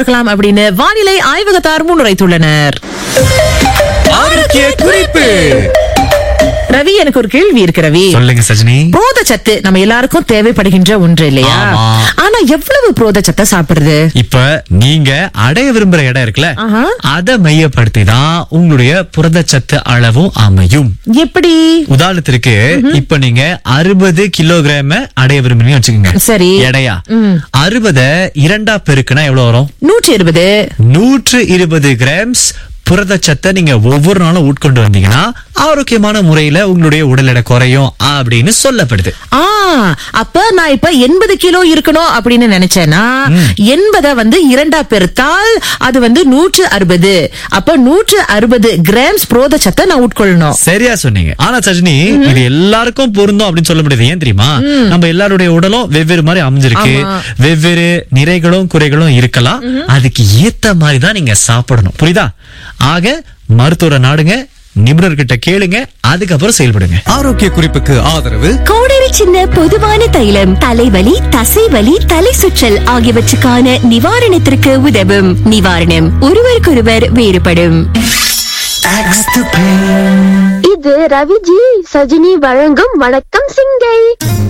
கொடுக்கலாம் அப்படின்னு வானிலை ஆய்வகத்தார் முன்னுரைத்துள்ளனர் ஆரோக்கிய குறிப்பு ரவி எனக்கு ஒரு கேள்வி இருக்கு ரவி சொல்லுங்க சஜினி புரோத சத்து நம்ம எல்லாருக்கும் தேவைப்படுகின்ற ஒன்று இல்லையா ஆமா. ஆனா எவ்வளவு புரோத சத்தை சாப்பிடுறது இப்ப நீங்க அடைய விரும்புற இடம் இருக்குல்ல ஆஹா. அத மையப்படுத்தி தான் உங்களுடைய புரதச்சத்து அளவும் அமையும் எப்படி உதாரணத்திற்கு இப்ப நீங்க அறுபது கிலோகிராம் அடைய விரும்புறீங்கன்னு வச்சுக்கோங்க சரி. எடையா ம். அறுபத இரண்டா பெருக்குனா எவ்வளவு வரும் நூற்றி இருபது நூற்று இருபது கிராம்ஸ் புரதச்சத்தை நீங்க ஒவ்வொரு நாளும் உட்கொண்டு வந்தீங்கன்னா ஆரோக்கியமான முறையில உங்களுடைய உடல் எடை குறையும் அப்படின்னு சொல்லப்படுது ஆ அப்ப நான் இப்ப எண்பது கிலோ இருக்கணும் அப்படின்னு நினைச்சேன்னா எண்பத வந்து இரண்டா பெருத்தால் அது வந்து நூற்று அறுபது அப்ப நூற்று அறுபது கிராம்ஸ் புரோத சத்தை நான் உட்கொள்ளணும் சரியா சொன்னீங்க ஆனா சஜினி இது எல்லாருக்கும் பொருந்தும் அப்படின்னு சொல்ல முடியாது ஏன் தெரியுமா நம்ம எல்லாருடைய உடலும் வெவ்வேறு மாதிரி அமைஞ்சிருக்கு ஆமா. வெவ்வேறு நிறைகளும் குறைகளும் இருக்கலாம் அதுக்கு ஏத்த மாதிரி தான் நீங்க சாப்பிடணும் புரியுதா ஆக மருத்துவரை நாடுங்க நிபுணர்கிட்ட கேளுங்க அதுக்கப்புறம் செயல்படுங்க ஆரோக்கிய குறிப்புக்கு ஆதரவு கோடரி சின்ன பொதுவான தைலம் தலைவலி தசைவலி தலை சுற்றல் ஆகியவற்றுக்கான நிவாரணத்திற்கு உதவும் நிவாரணம் ஒருவருக்கொருவர் வேறுபடும் இது ரவிஜி சஜினி வழங்கும் வணக்கம் சிங்கை